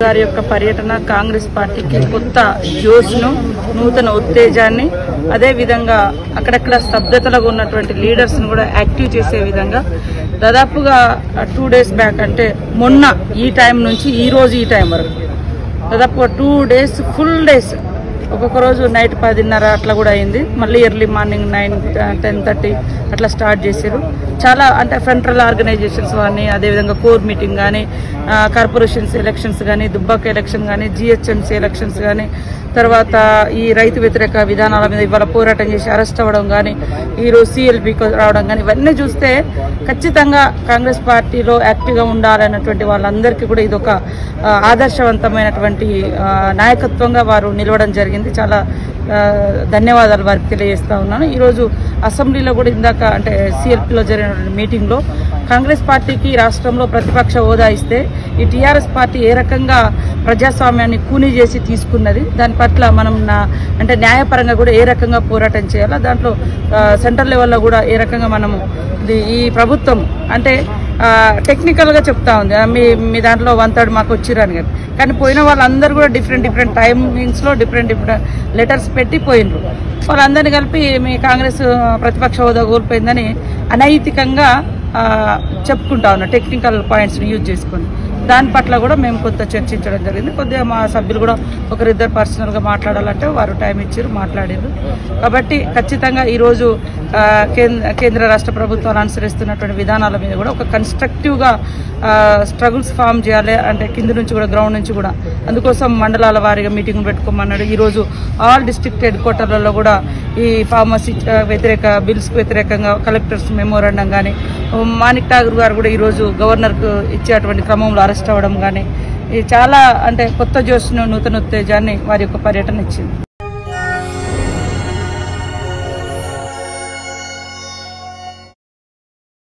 గారి యొక్క పర్యటన కాంగ్రెస్ పార్టీకి కొత్త జోష్ను నూతన ఉత్తేజాన్ని అదే విధంగా అక్కడక్కడ స్తబ్దతలో ఉన్నటువంటి లీడర్స్ను కూడా యాక్టివ్ చేసే విధంగా దాదాపుగా టూ డేస్ బ్యాక్ అంటే మొన్న ఈ టైం నుంచి ఈ రోజు ఈ టైం వరకు దాదాపు టూ డేస్ ఫుల్ డేస్ ఒక్కొక్క రోజు నైట్ పదిన్నర అట్లా కూడా అయింది మళ్ళీ early morning nine ten thirty అట్లా స్టార్ట్ చేశారు చాలా అంటే సెంట్రల్ ఆర్గనైజేషన్స్ కానీ అదేవిధంగా కోర్ మీటింగ్ కానీ కార్పొరేషన్స్ ఎలక్షన్స్ కానీ దుబ్బాక ఎలక్షన్ కానీ జిహెచ్ఎంసీ ఎలక్షన్స్ కానీ తర్వాత ఈ రైతు వ్యతిరేక విధానాల మీద ఇవాళ పోరాటం చేసి అరెస్ట్ అవ్వడం కానీ ఈరోజు సిఎల్పికి రావడం కానీ ఇవన్నీ చూస్తే ఖచ్చితంగా కాంగ్రెస్ పార్టీలో యాక్టివ్గా ఉండాలన్నటువంటి వాళ్ళందరికీ కూడా ఇది ఒక ఆ, ఆదర్శవంతమైనటువంటి ఆ, నాయకత్వంగా వారు నిలవడం జరిగింది చాలా ఆ, ధన్యవాదాలు వారికి తెలియజేస్తా ఉన్నాను ఈరోజు అసెంబ్లీలో కూడా ఇందాక అంటే సిఎల్పిలో జరిగినటువంటి మీటింగ్లో కాంగ్రెస్ పార్టీకి రాష్ట్రంలో ప్రతిపక్ష హోదా ఇస్తే ఈ టీఆర్ఎస్ పార్టీ ఏ రకంగా ప్రజాస్వామ్యాన్ని కూనీ చేసి తీసుకున్నది దాని పట్ల మనం నా అంటే న్యాయపరంగా కూడా ఏ రకంగా పోరాటం చేయాలో దాంట్లో ఆ, సెంట్రల్ లెవెల్లో కూడా ఏ రకంగా మనము ఇది ఈ ప్రభుత్వం అంటే టెక్నికల్గా చెప్తా ఉంది ఆ, మీ మీ దాంట్లో వన్ థర్డ్ మాకు వచ్చిరని కానీ కానీ పోయిన వాళ్ళందరూ కూడా డిఫరెంట్ డిఫరెంట్ టైమింగ్స్లో డిఫరెంట్ డిఫరెంట్ లెటర్స్ పెట్టి పోయినరు వాళ్ళందరినీ కలిపి మీ కాంగ్రెస్ ప్రతిపక్ష హోదా కోల్పోయిందని అనైతికంగా ఆ, చెప్పుకుంటా ఉన్నా టెక్నికల్ పాయింట్స్ని యూజ్ చేసుకొని దాని పట్ల కూడా మేము కొంత చర్చించడం జరిగింది కొద్దిగా మా సభ్యులు కూడా ఒకరిద్దరు పర్సనల్గా మాట్లాడాలంటే వారు టైం ఇచ్చారు మాట్లాడారు కాబట్టి ఖచ్చితంగా ఈరోజు ఆ, కేంద్ర కేంద్ర రాష్ట్ర ప్రభుత్వాలు అనుసరిస్తున్నటువంటి విధానాల మీద కూడా ఒక కన్స్ట్రక్టివ్గా స్ట్రగుల్స్ ఫామ్ చేయాలి అంటే కింద నుంచి కూడా గ్రౌండ్ నుంచి కూడా అందుకోసం మండలాల వారీగా మీటింగ్ పెట్టుకోమన్నాడు ఈరోజు ఆల్ డిస్ట్రిక్ట్ హెడ్ క్వార్టర్లలో కూడా ఈ ఫార్మసీ ఆ, వ్యతిరేక బిల్స్కి వ్యతిరేకంగా కలెక్టర్స్ మెమోరాండం కానీ మాణిక్ ఠాగూర్ గారు కూడా ఈరోజు గవర్నర్కు ఇచ్చేటువంటి క్రమంలో అరెస్ట్ అవ్వడం కానీ ఇది చాలా అంటే కొత్త జోష్ను నూతన ఉత్తేజాన్ని వారి యొక్క పర్యటన ఇచ్చింది